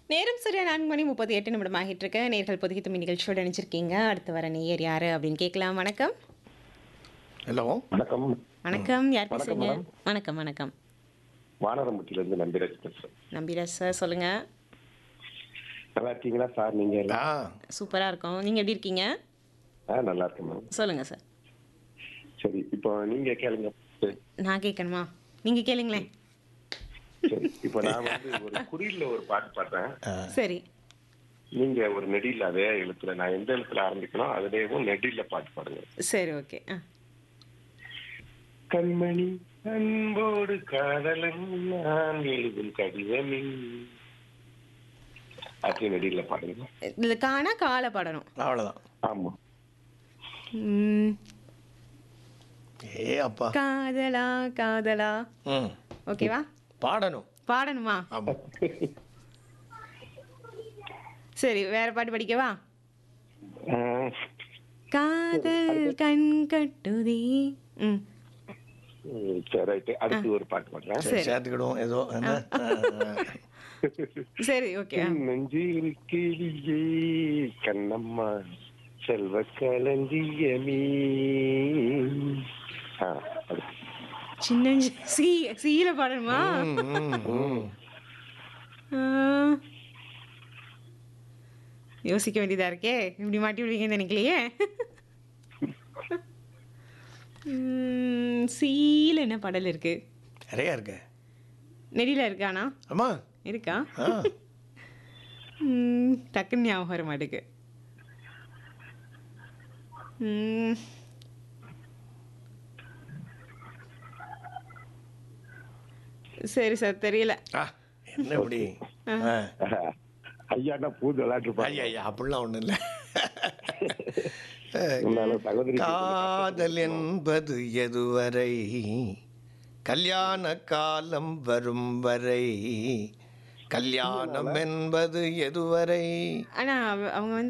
நேரம் சரியா நான்கு மணி முப்பத்தி எட்டு நிமிடம் ஆகிட்டு இருக்கு நேர்கள் பொதுகி தும்மி நிகழ்ச்சியோடு நினைச்சிருக்கீங்க அடுத்து வர நேயர் யாரு அப்படின்னு கேட்கலாம் வணக்கம் ஹலோ வணக்கம் வணக்கம் யார் வணக்கம், பேசுறீங்க மேடம். வணக்கம் வணக்கம் வானரம்பட்டியில இருந்து நம்பிராஜ் பேசுறேன் நம்பிராஜ் சார் சொல்லுங்க நல்லா இருக்கீங்களா சார் நீங்க எல்லாம்? ஆ சூப்பரா இருக்கும் நீங்க எப்படி இருக்கீங்க ஆ நல்லா இருக்கேன் மேம் சொல்லுங்க சார் சரி இப்போ நீங்க கேளுங்க சரி, நான் கேட்கணுமா நீங்க கேளுங்களேன் சரி இப்போ நான் வந்து ஒரு குறியில ஒரு பாட்டு பாடுறேன் சரி நீங்க ஒரு நெடியில் அதே எழுத்துல நான் எந்த எழுத்துல ஆரம்பிக்கணும் அதுலேயும் நெடியில பாட்டு பாடுங்க சரி ஓகே ஆ கண்மணி அன்போடு காதலன் நான் எழுதும் கடிதமே அதே நெடியில பாடுங்க இதில் காணா காலை பாடணும் அவ்வளோதான் ஆமா ம், ஏ அப்பா காதலா காதலா ம் ஓகேவா பாடணும் பாடணுமா ஆமாம் சரி வேற பாட்டு படிக்கவா ஆ, காதல் கண் கட்டுதே ம் ம், சரி ரைட்டு அடுத்து ஒரு பாட்டு பாடுறேன் சரி சேர்த்துக்கிடுவோம் ஏதோ என்ன சரி ஓகே ஆ. நெஞ்சில் கிளியே கண்ணம்மா செல்வ களஞ்சியமே ஆ, அடுத்து. சின்ன சி சீல பாடணுமா ம், ம், ம். ஆ. யோசிக்க வேண்டியதா இருக்கே இப்படி மாட்டி விடுவீங்கன்னு நினைக்கலையே ம், சீல என்ன பாடல் இருக்கு நிறையா இருக்கு நெடியில இருக்கானா அம்மா இருக்கா ஆ ம், டக்குன்னு ஞாபகம் வர மாட்டுக்கு ம், சரி சார் தெரியல ஆ என்ன இப்படி ஆ ஐயாண்ணா பூந்து விளையாட்டு ஐயா ஐயா அப்படிலாம் ஒன்றும் இல்லை சகோதரி காதல் என்பது எதுவரை கல்யாண காலம் வரும் வரை கல்யாணம் என்பது எதுவரை ஆனா அவ- அவங்க வந்து